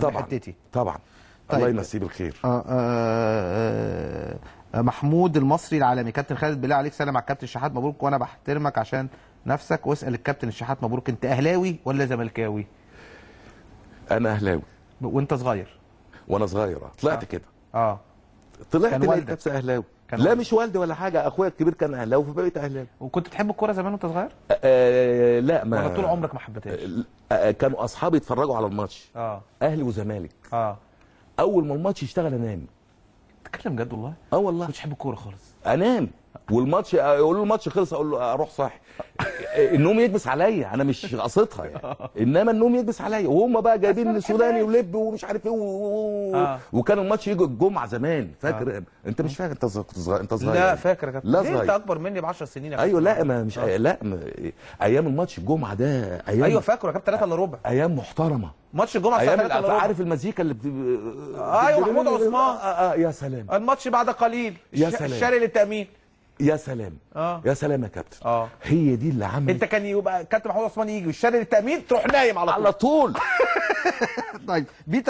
طبعا حتتي طبعا طيب. الله يمسيه بالخير آه آه آه محمود المصري العالمي كابتن خالد بالله عليك سلام على الكابتن الشحات مبروك وانا بحترمك عشان نفسك واسال الكابتن الشحات مبروك انت اهلاوي ولا زملكاوي انا اهلاوي وانت صغير وانا صغير طلعت آه. كده اه طلعت كان لقيت والدك. نفسي اهلاوي كان لا والدك. مش والدي ولا حاجه اخويا الكبير كان اهلاوي فبقيت اهلاوي وكنت بتحب الكوره زمان وانت صغير آه لا ما ولا طول عمرك ما حبيتهاش آه كانوا اصحابي يتفرجوا على الماتش اه اهلي وزمالك اه اول ما الماتش يشتغل انام تتكلم جد والله اه والله كنتش بحب الكوره خالص انام والماتش يقول له الماتش خلص اقول له اروح صاحي النوم يكبس عليا انا مش قصدها يعني انما النوم يكبس عليا وهم بقى جايبين سوداني ولب ومش عارف ايه و... و... آه. وكان الماتش يجي الجمعه زمان فاكر انت مش فاكر انت صغير انت صغير انت صغير لا فاكر يا كابتن لا ليه انت صغير اكبر مني ب 10 سنين يا ايوه كابتن؟ لا ما مش لا ما... ايام الماتش الجمعه ده ايام ايوه فاكره يا كابتن 3 الا ربع ايام محترمه ماتش الجمعه الساعه ايام 3 الا ربع عارف المزيكا اللي بت... أيوة، محمود عثمان. آه, آه يا سلام الماتش بعد قليل يا الش- سلام. الشاري للتامين يا سلام اه يا سلام يا كابتن اه هي دي اللي عملت انت كان يبقى كابتن محمود عثمان يجي والشاري للتامين تروح نايم على طول على طول طيب بيتر